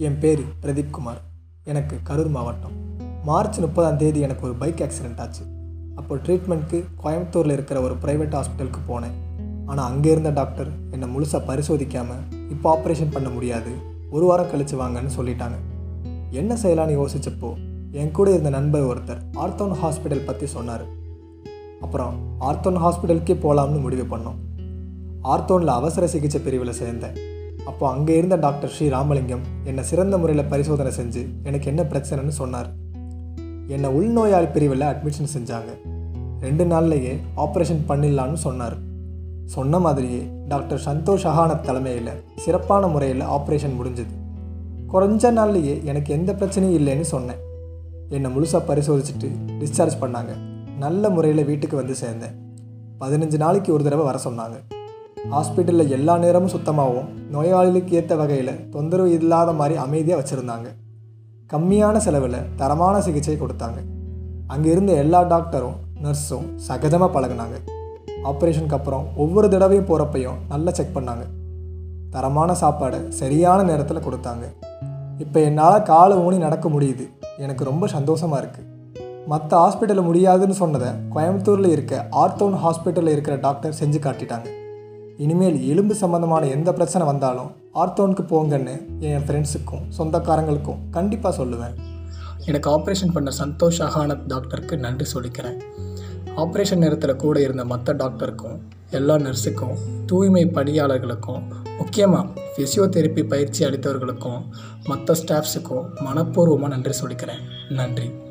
என் பேர் பிரதீப் குமார் எனக்கு கரூர் மாவட்டம் மார்ச் முப்பதாம் தேதி எனக்கு ஒரு பைக் ஆக்சிடெண்ட் ஆச்சு அப்போ ட்ரீட்மெண்ட்க்கு கோயம்புத்தூரில் இருக்கிற ஒரு ப்ரைவேட் ஹாஸ்பிட்டலுக்கு போனேன் ஆனால் அங்கே இருந்த டாக்டர் என்னை முழுசாக பரிசோதிக்காமல் இப்போ ஆப்ரேஷன் பண்ண முடியாது ஒரு வாரம் கழிச்சு வாங்கன்னு சொல்லிட்டாங்க என்ன செய்யலான்னு யோசிச்சப்போ என் கூட இருந்த நண்பர் ஒருத்தர் ஆர்த்தோன் ஹாஸ்பிட்டல் பற்றி சொன்னார் அப்புறம் ஆர்த்தோன் ஹாஸ்பிட்டலுக்கே போகலாம்னு முடிவு பண்ணோம் ஆர்த்தோனில் அவசர சிகிச்சை பிரிவில் சேர்ந்தேன் அப்போ அங்கே இருந்த டாக்டர் ஸ்ரீ ராமலிங்கம் என்னை சிறந்த முறையில் பரிசோதனை செஞ்சு எனக்கு என்ன பிரச்சனைன்னு சொன்னார் என்னை உள்நோயாளி பிரிவில் அட்மிஷன் செஞ்சாங்க ரெண்டு நாள்லையே ஆப்ரேஷன் பண்ணிடலான்னு சொன்னார் சொன்ன மாதிரியே டாக்டர் சந்தோஷ் அகானத் தலைமையில் சிறப்பான முறையில் ஆப்ரேஷன் முடிஞ்சது குறைஞ்ச நாள்லையே எனக்கு எந்த பிரச்சனையும் இல்லைன்னு சொன்னேன் என்னை முழுசாக பரிசோதிச்சுட்டு டிஸ்சார்ஜ் பண்ணாங்க நல்ல முறையில் வீட்டுக்கு வந்து சேர்ந்தேன் பதினஞ்சு நாளைக்கு ஒரு தடவை வர சொன்னாங்க ஹாஸ்பிட்டலில் எல்லா நேரமும் சுத்தமாகவும் நோயாளிகளுக்கு ஏற்ற வகையில் தொந்தரவு இல்லாத மாதிரி அமைதியாக வச்சுருந்தாங்க கம்மியான செலவில் தரமான சிகிச்சை கொடுத்தாங்க அங்கே இருந்த எல்லா டாக்டரும் நர்ஸும் சகஜமாக பழகுனாங்க ஆப்ரேஷனுக்கு அப்புறம் ஒவ்வொரு தடவையும் போகிறப்பையும் நல்லா செக் பண்ணாங்க தரமான சாப்பாடை சரியான நேரத்தில் கொடுத்தாங்க இப்போ என்னால் காலை ஊனி நடக்க முடியுது எனக்கு ரொம்ப சந்தோஷமாக இருக்குது மற்ற ஹாஸ்பிட்டலில் முடியாதுன்னு சொன்னதை கோயம்புத்தூரில் இருக்க ஆர்த்தோன் ஹாஸ்பிட்டலில் இருக்கிற டாக்டர் செஞ்சு காட்டிட்டாங்க இனிமேல் எலும்பு சம்மந்தமான எந்த பிரச்சனை வந்தாலும் ஆர்த்தோனுக்கு போங்கன்னு என் ஃப்ரெண்ட்ஸுக்கும் சொந்தக்காரங்களுக்கும் கண்டிப்பாக சொல்லுவேன் எனக்கு ஆப்ரேஷன் பண்ண சந்தோஷ் அகானத் டாக்டருக்கு நன்றி சொல்லிக்கிறேன் ஆப்ரேஷன் நேரத்தில் கூட இருந்த மற்ற டாக்டருக்கும் எல்லா நர்ஸுக்கும் தூய்மை பணியாளர்களுக்கும் முக்கியமாக ஃபிசியோதெரப்பி பயிற்சி அளித்தவர்களுக்கும் மற்ற ஸ்டாஃப்ஸுக்கும் மனப்பூர்வமாக நன்றி சொல்லிக்கிறேன் நன்றி